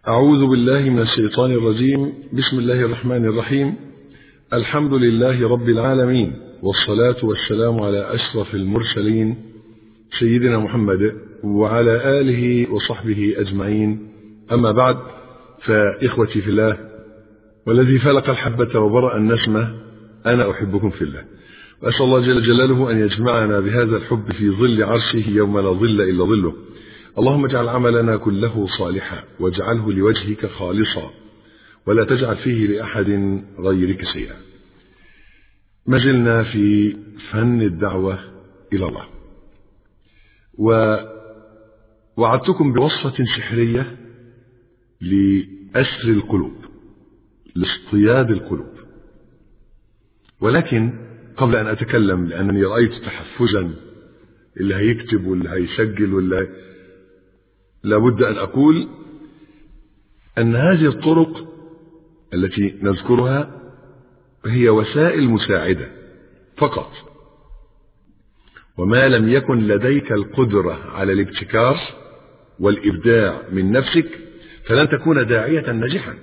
أعوذ بالله من الشيطان الرجيم بسم الله الرحمن الرحيم الحمد لله رب العالمين والصلاة والسلام على أشرف المرسلين سيدنا محمد وعلى آله وصحبه أجمعين أما بعد فإخوتي في الله والذي فلق الحبة وبرأ النسمة أنا أحبكم في الله وأسأل الله جل جلاله أن يجمعنا بهذا الحب في ظل عرشه يوم لا ظل إلا ظله اللهم اجعل عملنا كله صالحا واجعله لوجهك خالصا ولا تجعل فيه لأحد غيرك شيئا ما زلنا في فن الدعوة إلى الله ووعدتكم بوصفة سحرية لأسر القلوب لاصطياد القلوب ولكن قبل أن أتكلم لأنني رأيت تحفزا اللي هيكتب واللي هيسجل واللي هي... لابد أن أقول أن هذه الطرق التي نذكرها هي وسائل مساعدة فقط وما لم يكن لديك القدرة على الابتكار والإبداع من نفسك فلن تكون داعية ناجحا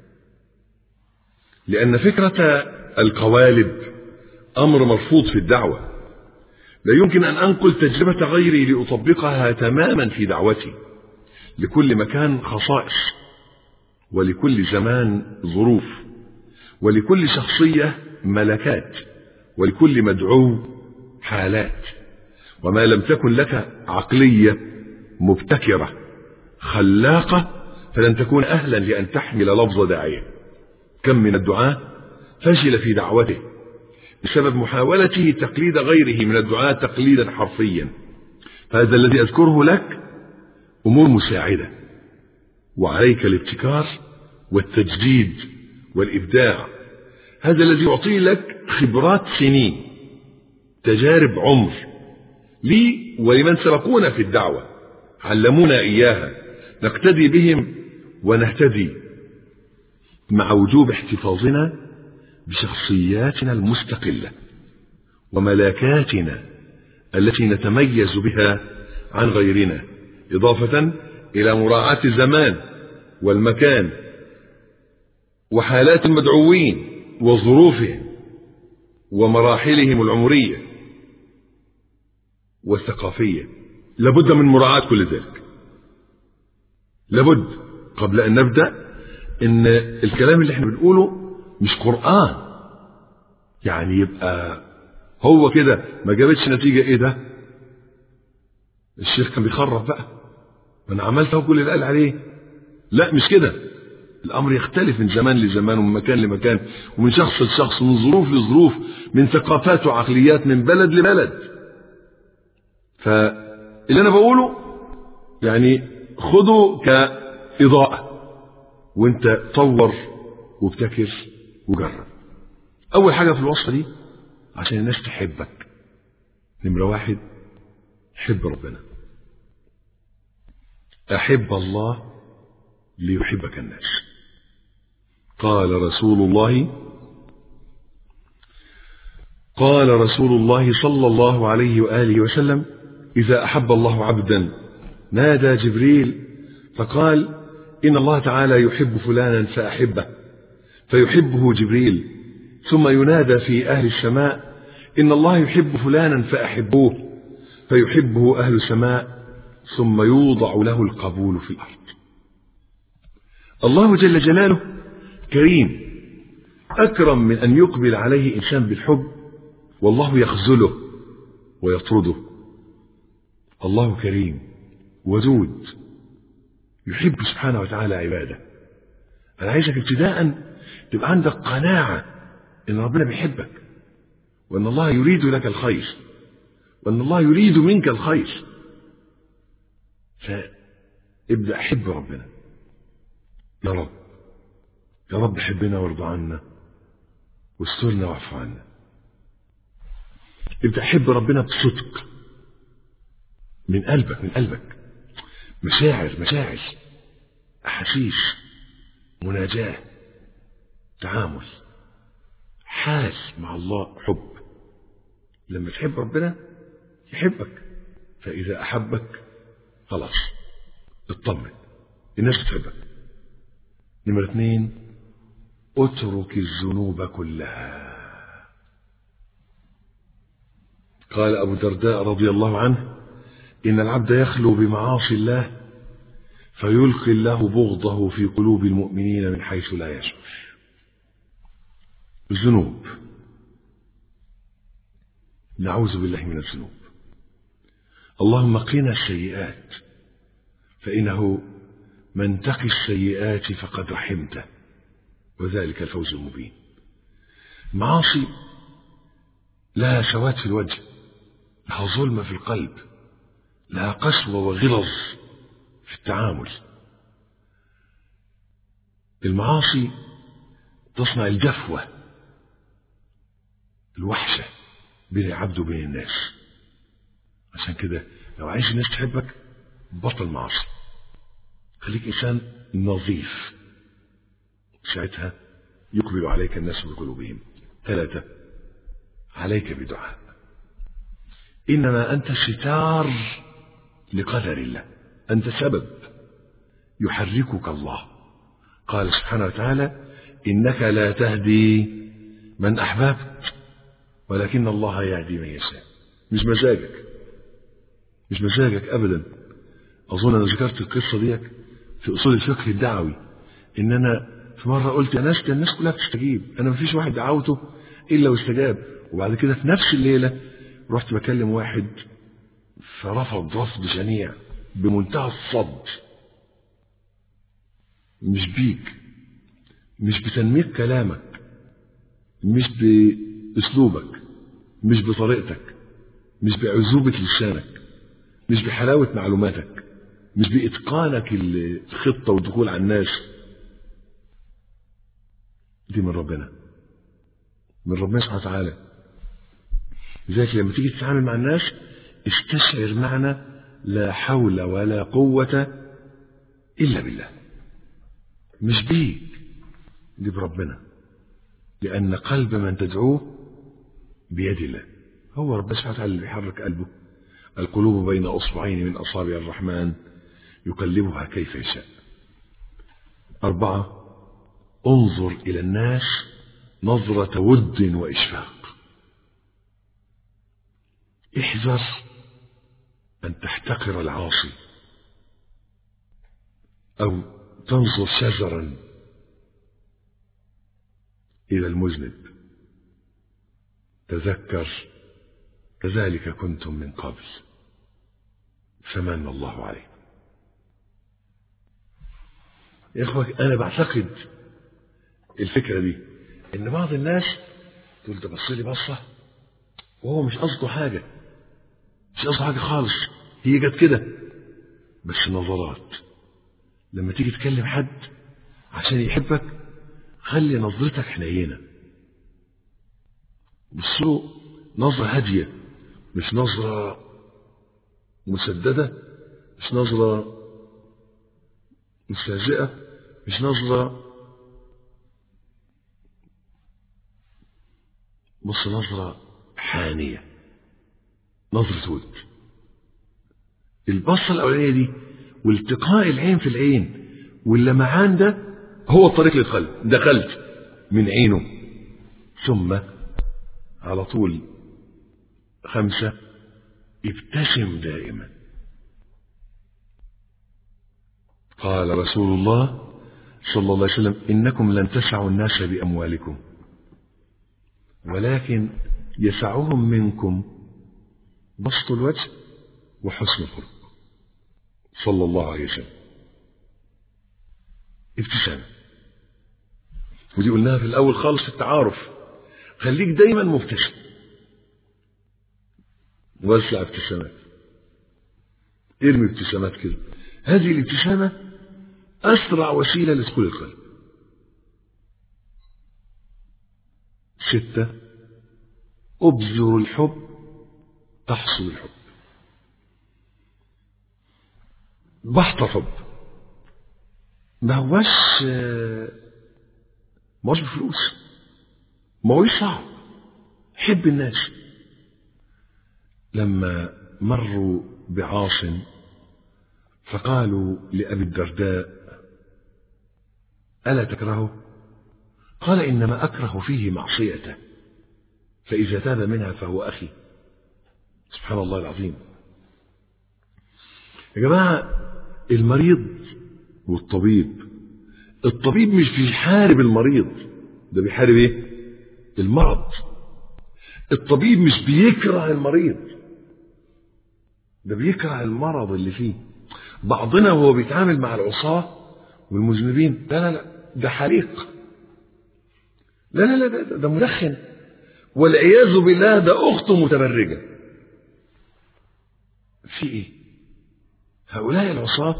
لأن فكرة القوالب أمر مرفوض في الدعوة لا يمكن أن أنقل تجربة غيري لأطبقها تماما في دعوتي لكل مكان خصائص ولكل زمان ظروف ولكل شخصية ملكات ولكل مدعو حالات وما لم تكن لك عقلية مبتكرة خلاقة فلن تكون أهلا لأن تحمل لفظ داعية كم من الدعاة فشل في دعوته بسبب محاولته تقليد غيره من الدعاة تقليدا حرفيا فهذا الذي أذكره لك أمور مساعدة وعليك الابتكار والتجديد والإبداع هذا الذي يعطي لك خبرات سنين تجارب عمر لي ولمن سبقونا في الدعوة علمونا إياها نقتدي بهم ونهتدي مع وجوب احتفاظنا بشخصياتنا المستقلة وملاكاتنا التي نتميز بها عن غيرنا إضافة إلى مراعاة الزمان والمكان وحالات المدعوين وظروفهم ومراحلهم العمرية والثقافية لابد من مراعاة كل ذلك لابد قبل أن نبدأ إن الكلام اللي احنا بنقوله مش قرآن يعني يبقى هو كده ما جابتش نتيجة ايه ده الشيخ كان بيخرف بقى ما انا عملت اهو كل اللي قال عليه لا مش كده الامر يختلف من زمان لزمان ومن مكان لمكان ومن شخص لشخص ومن ظروف لظروف من ثقافات وعقليات من بلد لبلد فاللي انا بقوله يعني خده كإضاءة وانت طور وابتكر وجرب اول حاجة في الوصفة دي عشان الناس تحبك نمرة واحد حب ربنا أحب الله ليحبك الناس قال رسول الله قال رسول الله صلى الله عليه وآله وسلم إذا أحب الله عبدا نادى جبريل فقال إن الله تعالى يحب فلانا فأحبه فيحبه جبريل ثم ينادى في أهل السماء إن الله يحب فلانا فأحبوه فيحبه أهل السماء ثم يوضع له القبول في الأرض الله جل جلاله كريم أكرم من أن يقبل عليه إنسان بالحب والله يخذله ويطرده الله كريم ودود يحب سبحانه وتعالى عباده أنا عايزك ابتداء تبقى عندك قناعة إن ربنا بيحبك وأن الله يريد لك الخير وأن الله يريد منك الخير فابدأ حب ربنا يا رب يا رب حبنا وارضى عنا واسترنا واعف عنا ابدأ حب ربنا بصدق من قلبك من قلبك مشاعر مشاعر أحاسيس مناجاة تعامل حال مع الله حب لما تحب ربنا يحبك فإذا أحبك خلاص اطمن الناس بتحبك نمرة اثنين اترك الذنوب كلها قال أبو الدرداء رضي الله عنه إن العبد يخلو بمعاصي الله فيلقي الله بغضه في قلوب المؤمنين من حيث لا يشعر الذنوب نعوذ بالله من الذنوب اللهم قنا السيئات فإنه من تقي السيئات فقد رحمته وذلك الفوز المبين معاصي لها سواد في الوجه لها ظلمة في القلب لها قسوة وغلظ في التعامل المعاصي تصنع الجفوة الوحشة بين العبد وبين الناس عشان كده لو عايز الناس تحبك بطل معاصي خليك إنسان نظيف ساعتها يقبل عليك الناس بقلوبهم ثلاثة عليك بدعاء إنما أنت ستار لقدر الله أنت سبب يحركك الله قال سبحانه وتعالى إنك لا تهدي من أحببت ولكن الله يهدي من يشاء مش مزاجك مش مزاجك أبدا أظن أنا ذكرت القصة ديك في أصول الفقه الدعوي إن أنا في مرة قلت يا ناس الناس كلها بتستجيب أنا مفيش واحد دعوته إلا واستجاب وبعد كده في نفس الليلة رحت بكلم واحد فرفض رفض شنيع بمنتهى الصد مش بيك مش بتنمية كلامك مش بأسلوبك مش بطريقتك مش بعزوبة لسانك مش بحلاوة معلوماتك مش بإتقانك الخطة والدخول على الناس دي من ربنا من ربنا سبحانه وتعالى لذلك لما تيجي تتعامل مع الناس استشعر معنى لا حول ولا قوة إلا بالله مش بيك دي بربنا لأن قلب من تدعوه بيد الله هو رب سبحانه وتعالى اللي بيحرك قلبه القلوب بين أصبعين من أصابع الرحمن يقلبها كيف يشاء أربعة انظر إلى الناس نظرة ود وإشفاق احذر أن تحتقر العاصي أو تنظر شجرا إلى المذنب تذكر كذلك كنتم من قبل فمن الله عليكم يا إخوة أنا بعتقد الفكرة دي إن بعض الناس تقول ده بص لي بصة وهو مش قصده حاجة مش قصده حاجة خالص هي جت كده بس نظرات لما تيجي تكلم حد عشان يحبك خلي نظرتك حنينة بصوا نظرة هادية مش نظرة مسددة مش نظرة مستهزئة مش نظرة بص نظرة حانية نظرة ود البصة الأولانية دي والتقاء العين في العين واللمعان ده هو الطريق للقلب دخلت من عينه ثم على طول خمسة ابتسم دائما قال رسول الله صلى الله عليه وسلم إنكم لن تسعوا الناس بأموالكم ولكن يسعهم منكم بسط الوجه وحسن الخلق صلى الله عليه وسلم ابتسامة ودي قلناها في الأول خالص في التعارف خليك دايما مبتسم وزع ابتسامات ارمي ابتسامات كده هذه الابتسامة أسرع وسيلة لدخول القلب ستة أبذر الحب تحصل الحب بحث حب ما هوش ما هوش بفلوس ما هوش صعب حب الناس لما مروا بعاصم فقالوا لأبي الدرداء ألا تكرهه قال إنما أكره فيه معصيته فإذا تاب منها فهو أخي سبحان الله العظيم يا جماعة المريض والطبيب الطبيب مش بيحارب المريض ده بيحارب ايه المرض الطبيب مش بيكره المريض ده بيكره المرض اللي فيه بعضنا وهو بيتعامل مع العصاة والمذنبين لا لا لا ده حريق لا لا لا ده, ده مدخن والعياذ بالله ده أخته متبرجة في إيه هؤلاء العصاة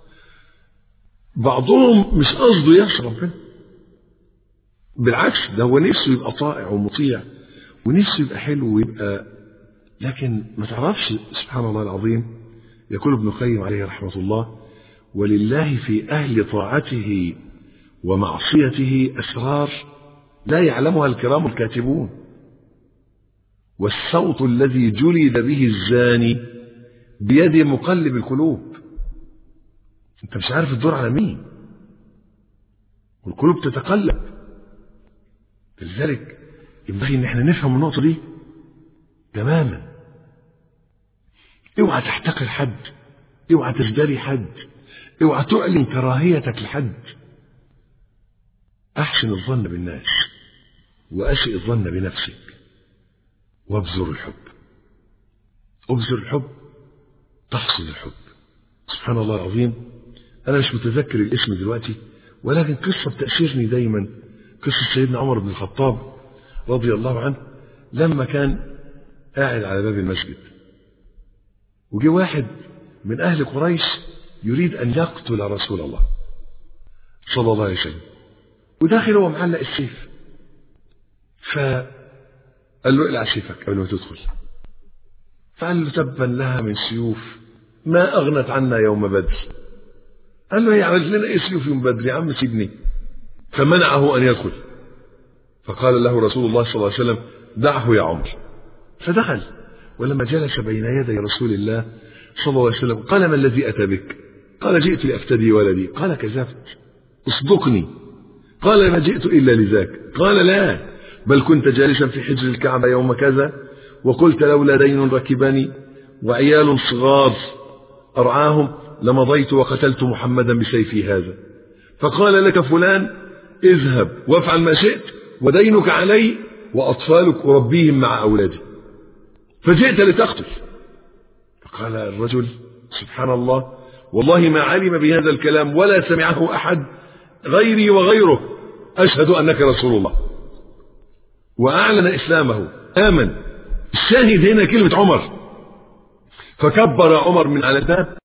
بعضهم مش قصده يعصي ربنا بالعكس ده هو نفسه يبقى طائع ومطيع ونفسه يبقى حلو ويبقى لكن ما تعرفش سبحان الله العظيم يقول ابن القيم عليه رحمة الله ولله في أهل طاعته ومعصيته أسرار لا يعلمها الكرام الكاتبون والصوت الذي جلد به الزاني بيد مقلب القلوب انت مش عارف الدور على مين والقلوب تتقلب لذلك ينبغي ان احنا نفهم النقطة دي تماما اوعى تحتقر حد اوعى تزدري حد اوعى تعلن كراهيتك لحد احسن الظن بالناس واسئ الظن بنفسك وابذر الحب ابذر الحب تحصل الحب سبحان الله العظيم انا مش متذكر الاسم دلوقتي ولكن قصة بتأسرني دايما قصة سيدنا عمر بن الخطاب رضي الله عنه لما كان قاعد على باب المسجد وجه واحد من أهل قريش يريد أن يقتل رسول الله صلى الله عليه وسلم وداخل هو معلق السيف فقال له اقلع سيفك قبل ما تدخل فقال له تبا لها من سيوف ما أغنت عنا يوم بدر قال له هي عملت لنا ايه سيوف يوم بدر يا عم سيبني فمنعه أن يدخل فقال له رسول الله صلى الله عليه وسلم دعه يا عمر فدخل ولما جلس بين يدي رسول الله صلى الله عليه وسلم قال ما الذي أتى بك قال جئت لأفتدي ولدي قال كذبت اصدقني قال ما جئت إلا لذاك قال لا بل كنت جالسا في حجر الكعبة يوم كذا وقلت لولا دين ركبني وعيال صغار أرعاهم لمضيت وقتلت محمدا بسيفي هذا فقال لك فلان اذهب وافعل ما شئت ودينك علي وأطفالك أربيهم مع أولادي فجئت لتقتل فقال الرجل سبحان الله والله ما علم بهذا الكلام ولا سمعه أحد غيري وغيره أشهد أنك رسول الله وأعلن إسلامه آمن الشاهد هنا كلمة عمر فكبر عمر من على الباب